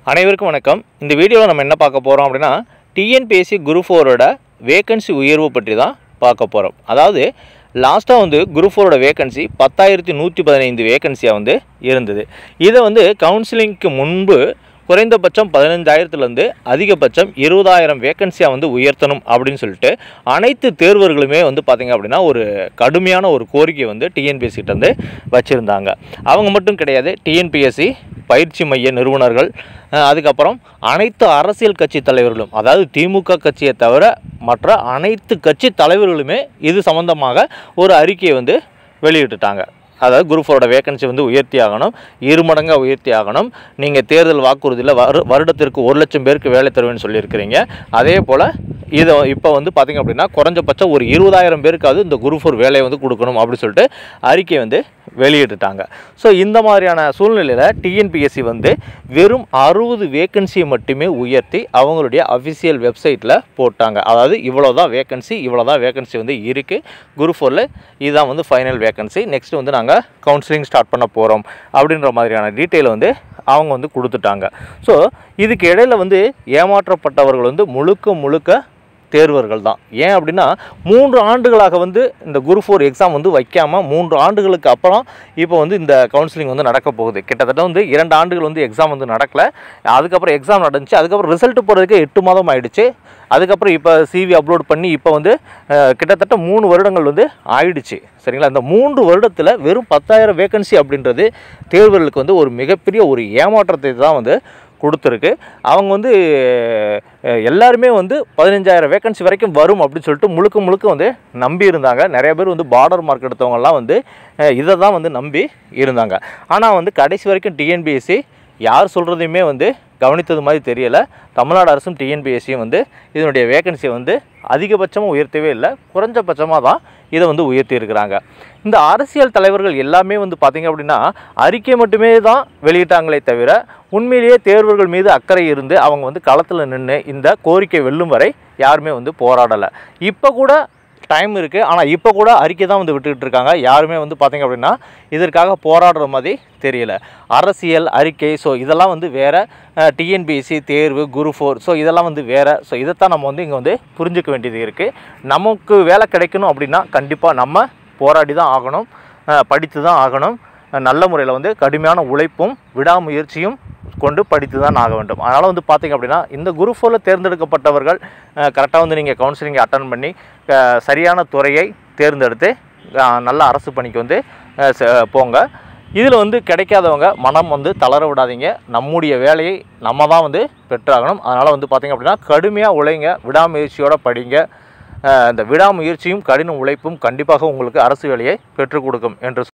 அனைவருக்கும் வணக்கம் இந்த வீடியோவில் நம்ம என்ன பார்க்க போகிறோம் அப்படின்னா டிஎன்பிஎஸ்சி குரூப் ஃபோரோட வேகன்சி உயர்வு பற்றி தான் பார்க்க போகிறோம் அதாவது லாஸ்ட்டாக வந்து குரூப் ஃபோரோட வேகன்சி பத்தாயிரத்தி நூற்றி பதினைந்து வேகன்சியாக வந்து இருந்தது இதை வந்து கவுன்சிலிங்க்கு முன்பு குறைந்தபட்சம் பதினஞ்சாயிரத்துலேருந்து அதிகபட்சம் இருபதாயிரம் வேகன்சியாக வந்து உயர்த்தணும் அப்படின்னு சொல்லிட்டு அனைத்து தேர்வர்களுமே வந்து பார்த்திங்க அப்படின்னா ஒரு கடுமையான ஒரு கோரிக்கை வந்து டிஎன்பிஎஸ்சிகிட்ட வந்து வச்சுருந்தாங்க அவங்க மட்டும் கிடையாது டிஎன்பிஎஸ்சி பயிற்சி மைய நிறுவனர்கள் அஹ், அதுக்கப்புறம் அனைத்து அரசியல் கட்சி தலைவர்களும் அதாவது திமுக கட்சியை தவிர மற்ற அனைத்து கட்சி தலைவர்களுமே இது சம்பந்தமாக ஒரு அறிக்கையை வந்து வெளியிட்டுட்டாங்க அதாவது குரூப் ஃபோரோட வேகன்சி வந்து உயர்த்தி ஆகணும் இரு மடங்காக உயர்த்தி ஆகணும் நீங்கள் தேர்தல் வாக்குறுதியில் வரு வருடத்திற்கு ஒரு லட்சம் பேருக்கு வேலை தருவேன்னு சொல்லியிருக்கிறீங்க அதே போல் இதை இப்போ வந்து பார்த்திங்க அப்படின்னா குறைஞ்சபட்சம் ஒரு இருபதாயிரம் பேருக்காவது இந்த குரூப் ஃபோர் வேலையை வந்து கொடுக்கணும் அப்படின்னு சொல்லிட்டு அறிக்கை வந்து வெளியிட்டுட்டாங்க ஸோ இந்த மாதிரியான சூழ்நிலையில் டிஎன்பிஎஸ்சி வந்து வெறும் அறுபது வேகன்சியை மட்டுமே உயர்த்தி அவங்களுடைய அஃபிஷியல் வெப்சைட்டில் போட்டாங்க அதாவது இவ்வளோ தான் வேகன்சி இவ்வளோ தான் வேகன்சி வந்து இருக்குது குரூப் ஃபோரில் இதுதான் வந்து ஃபைனல் வேகன்சி நெக்ஸ்ட் வந்து நாங்கள் கவுன்சிலிங் ஸ்டார்ட் பண்ண போகிறோம் அப்படின்ற மாதிரியான டீட்டெயில் வந்து அவங்க வந்து கொடுத்துட்டாங்க ஸோ இதுக்கு இடையில வந்து ஏமாற்றப்பட்டவர்கள் வந்து முழுக்க முழுக்க தேர்வர்கள் தான் ஏன் அப்படின்னா மூன்று ஆண்டுகளாக வந்து இந்த குரு ஃபோர் எக்ஸாம் வந்து வைக்காமல் மூன்று ஆண்டுகளுக்கு அப்புறம் இப்போ வந்து இந்த கவுன்சிலிங் வந்து நடக்க போகுது கிட்டத்தட்ட வந்து இரண்டு ஆண்டுகள் வந்து எக்ஸாம் வந்து நடக்கல அதுக்கப்புறம் எக்ஸாம் நடந்துச்சு அதுக்கப்புறம் ரிசல்ட் போகிறதுக்கு எட்டு மாதம் ஆயிடுச்சு அதுக்கப்புறம் இப்போ சிவி அப்லோட் பண்ணி இப்போ வந்து அஹ், கிட்டத்தட்ட மூணு வருடங்கள் வந்து ஆயிடுச்சு சரிங்களா இந்த மூன்று வருடத்தில் வெறும் பத்தாயிரம் வேகன்சி அப்படின்றது தேர்வர்களுக்கு வந்து ஒரு மிகப்பெரிய ஒரு ஏமாற்றத்தை தான் வந்து கொடுத்துருக்கு அவங்க வந்து அஹ், எல்லாருமே வந்து பதினஞ்சாயிரம் வேகன்சி வரைக்கும் வரும் அப்படின்னு சொல்லிட்டு முழுக்க முழுக்க வந்து நம்பி இருந்தாங்க நிறைய பேர் வந்து பார்டர் மார்க் எடுத்தவங்கலாம் வந்து அஹ், இதை தான் வந்து நம்பி இருந்தாங்க ஆனால் வந்து கடைசி வரைக்கும் டிஎன்பிஎஸ்சி யார் சொல்கிறதையுமே வந்து கவனித்தது மாதிரி தெரியலை தமிழ்நாடு அரசும் டிஎன்பிஎஸ்சியும் வந்து இதனுடைய வேகன்சியை வந்து அதிகபட்சமாக உயர்த்தவே இல்லை குறைஞ்சபட்சமாக தான் இதை வந்து உயர்த்தி இருக்கிறாங்க இந்த அரசியல் தலைவர்கள் எல்லாமே வந்து பார்த்திங்க அப்படின்னா அறிக்கை மட்டுமே தான் வெளியிட்டாங்களே தவிர உண்மையிலேயே தேர்வர்கள் மீது அக்கறை இருந்து அவங்க வந்து களத்தில் நின்று இந்த கோரிக்கை வெல்லும் வரை யாருமே வந்து போராடலை இப்போ கூட டைம் இருக்குது ஆனால் இப்போ கூட அறிக்கை தான் வந்து விட்டுக்கிட்டு இருக்காங்க யாருமே வந்து பார்த்திங்க அப்படின்னா இதற்காக போராடுற மாதிரி தெரியல அரசியல் அறிக்கை ஸோ இதெல்லாம் வந்து வேறு டிஎன்பிஎஸ்சி தேர்வு குரு ஃபோர் ஸோ இதெல்லாம் வந்து வேறு ஸோ இதைத்தான் நம்ம வந்து இங்கே வந்து புரிஞ்சுக்க வேண்டியது இருக்குது நமக்கு வேலை கிடைக்கணும் அப்படின்னா கண்டிப்பாக நம்ம போராடி தான் ஆகணும் அஹ், படித்து தான் ஆகணும் அஹ், நல்ல முறையில் வந்து கடுமையான உழைப்பும் விடாமுயற்சியும் கொண்டு படித்து தான் ஆக வேண்டும் அதனால் வந்து பார்த்திங்க அப்படின்னா இந்த குரூப் ஃபோரில் தேர்ந்தெடுக்கப்பட்டவர்கள் கரெக்டாக வந்து நீங்கள் கவுன்சிலிங் அட்டன் பண்ணி அஹ், சரியான துறையை தேர்ந்தெடுத்து அஹ், நல்ல அரசு பணிக்கு வந்து அஹ், செ- போங்க இதில் வந்து கிடைக்காதவங்க மனம் வந்து தளர விடாதீங்க நம்முடைய வேலையை நம்ம தான் வந்து பெற்றாகணும் அதனால் வந்து பார்த்திங்க அப்படின்னா கடுமையாக உழைங்க விடாமுயற்சியோட படிங்க அஹ், இந்த விடாமுயற்சியும் கடின உழைப்பும் கண்டிப்பாக உங்களுக்கு அரசு வேலையை பெற்றுக் கொடுக்கும் என்று